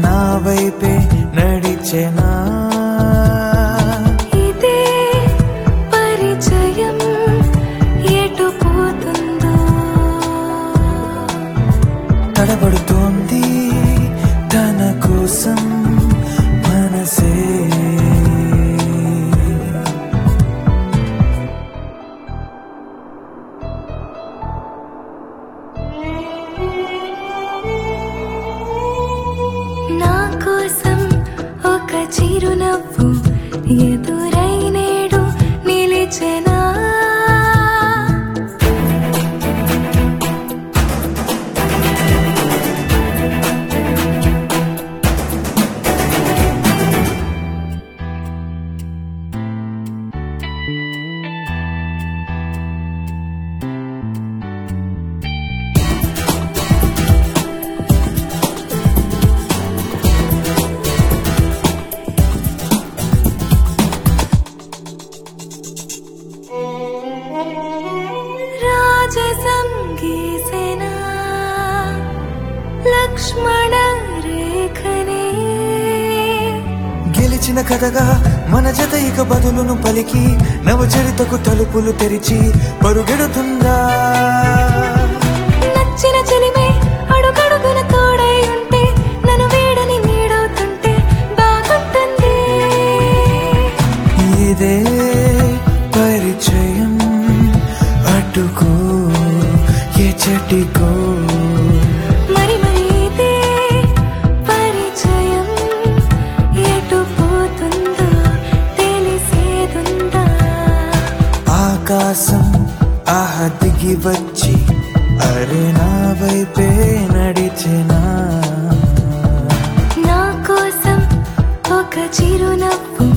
నా వైపే నడిచెనా ఇదే పరిచయం ఎటు పోతుందో తడబడుతోంది తన కోసం మనసే నా కోసం ఒక చిరునవ్వు ఎదురై నేడు నిలిచెనా రాజసం గీసెనా లక్ష్మణ రేఖనే గెలిచిన కథగా మన జత ఇక బదులును పలికి నవచరితకు తలుపులు తెరిచి పరుగెడుతుందా నచ్చిన చెలిమే అడుగడుగున తోడై ఉంటే నన్ను వేడని నీడవుతుంటే బాగుంటుంది ఇదే పరిచయం అటుకో ఎచటికో మరి మరి ఇదే పరిచయం ఎటు పోతుందో తెలిసేదుందా ఆకాశం ఆహ దిగి వచ్చి అరే నా వైపే నడిచెనా నా కోసం ఒక చిరునవ్వు